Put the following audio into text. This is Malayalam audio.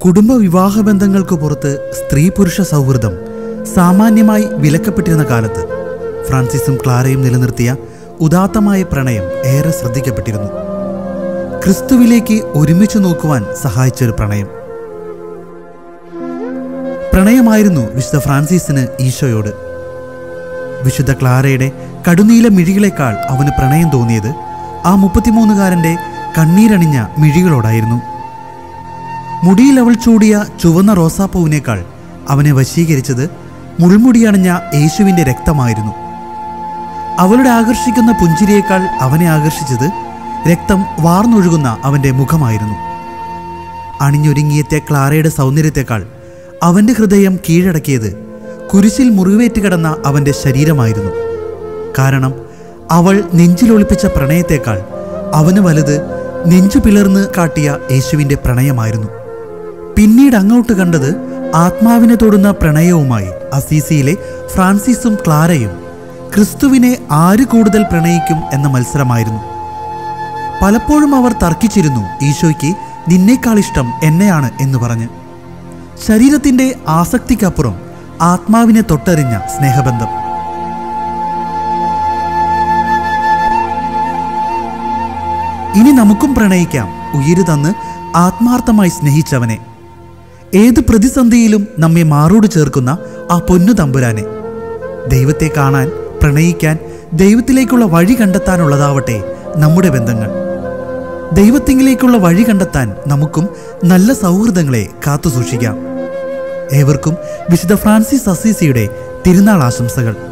കുടുംബ വിവാഹ ബന്ധങ്ങൾക്ക് പുറത്ത് സ്ത്രീ പുരുഷ സൗഹൃദം സാമാന്യമായി വിലക്കപ്പെട്ടിരുന്ന കാലത്ത് ഫ്രാൻസിസും ക്ലാരയും നിലനിർത്തിയ ഉദാത്തമായ പ്രണയം ഏറെ ശ്രദ്ധിക്കപ്പെട്ടിരുന്നു ക്രിസ്തുവിലേക്ക് ഒരുമിച്ച് നോക്കുവാൻ സഹായിച്ചൊരു പ്രണയം പ്രണയമായിരുന്നു വിശുദ്ധ ഫ്രാൻസിസിന് ഈശോയോട് വിശുദ്ധ ക്ലാരയുടെ കടുനീല മിഴികളെക്കാൾ അവന് പ്രണയം തോന്നിയത് ആ മുപ്പത്തിമൂന്നുകാരൻ്റെ കണ്ണീരണിഞ്ഞ മിഴികളോടായിരുന്നു മുടിയിൽ അവൾ ചൂടിയ ചുവന്ന റോസാപ്പൂവിനേക്കാൾ അവനെ വശീകരിച്ചത് മുൾമുടിയണിഞ്ഞ യേശുവിൻ്റെ രക്തമായിരുന്നു അവളുടെ ആകർഷിക്കുന്ന പുഞ്ചിരിയേക്കാൾ അവനെ ആകർഷിച്ചത് രക്തം വാർന്നൊഴുകുന്ന അവൻ്റെ മുഖമായിരുന്നു അണിഞ്ഞൊരുങ്ങിയെത്തിയ ക്ലാരയുടെ സൗന്ദര്യത്തെക്കാൾ അവൻ്റെ ഹൃദയം കീഴടക്കിയത് കുരിശിൽ മുറിവേറ്റ് കിടന്ന അവൻ്റെ ശരീരമായിരുന്നു കാരണം അവൾ നെഞ്ചിലൊളിപ്പിച്ച പ്രണയത്തേക്കാൾ അവന് വലുത് നെഞ്ചു പിളർന്ന് കാട്ടിയ യേശുവിൻ്റെ പ്രണയമായിരുന്നു പിന്നീട് അങ്ങോട്ട് കണ്ടത് ആത്മാവിനെ തൊടുന്ന പ്രണയവുമായി അസീസിയിലെ ഫ്രാൻസിസും ക്ലാരയും ക്രിസ്തുവിനെ ആര് കൂടുതൽ പ്രണയിക്കും എന്ന മത്സരമായിരുന്നു പലപ്പോഴും അവർ തർക്കിച്ചിരുന്നു ഈശോയ്ക്ക് നിന്നേക്കാൾ ഇഷ്ടം എന്നെയാണ് എന്ന് പറഞ്ഞ് ശരീരത്തിന്റെ ആസക്തിക്കപ്പുറം ആത്മാവിനെ തൊട്ടറിഞ്ഞ സ്നേഹബന്ധം ഇനി നമുക്കും പ്രണയിക്കാം ഉയിര് തന്ന് ആത്മാർത്ഥമായി സ്നേഹിച്ചവനെ ഏത് പ്രതിസന്ധിയിലും നമ്മെ മാറോട് ചേർക്കുന്ന ആ പൊന്നു തമ്പുരാനെ ദൈവത്തെ കാണാൻ പ്രണയിക്കാൻ ദൈവത്തിലേക്കുള്ള വഴി കണ്ടെത്താനുള്ളതാവട്ടെ നമ്മുടെ ബന്ധങ്ങൾ ദൈവത്തിങ്കിലേക്കുള്ള വഴി കണ്ടെത്താൻ നമുക്കും നല്ല സൗഹൃദങ്ങളെ കാത്തു സൂക്ഷിക്കാം ഏവർക്കും വിശുദ്ധ ഫ്രാൻസിസ് അസീസിയുടെ തിരുനാൾ ആശംസകൾ